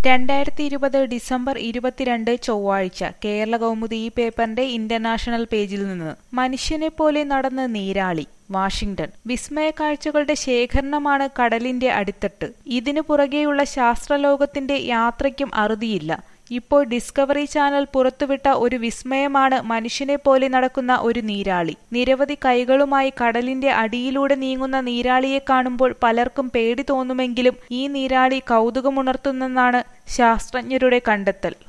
രണ്ടായിരത്തി ഇരുപത് ഡിസംബർ ഇരുപത്തിരണ്ട് ചൊവ്വാഴ്ച കേരള കൗമുദി ഈ പേപ്പറിന്റെ ഇന്റർനാഷണൽ പേജിൽ നിന്ന് മനുഷ്യനെപ്പോലെ നടന്ന് നീരാളി വാഷിംഗ്ടൺ വിസ്മയ കാഴ്ചകളുടെ ശേഖരണമാണ് കടലിന്റെ അടിത്തട്ട് ഇതിനു പുറകെയുള്ള ശാസ്ത്രലോകത്തിന്റെ യാത്രയ്ക്കും അറുതിയില്ല ഇപ്പോൾ ഡിസ്കവറി ചാനൽ പുറത്തുവിട്ട ഒരു വിസ്മയമാണ് മനുഷ്യനെപ്പോലെ നടക്കുന്ന ഒരു നീരാളി നിരവധി കൈകളുമായി കടലിന്റെ അടിയിലൂടെ നീങ്ങുന്ന നീരാളിയെ കാണുമ്പോൾ പലർക്കും പേടി തോന്നുമെങ്കിലും ഈ നീരാളി കൗതുകമുണർത്തുന്നെന്നാണ് ശാസ്ത്രജ്ഞരുടെ കണ്ടെത്തൽ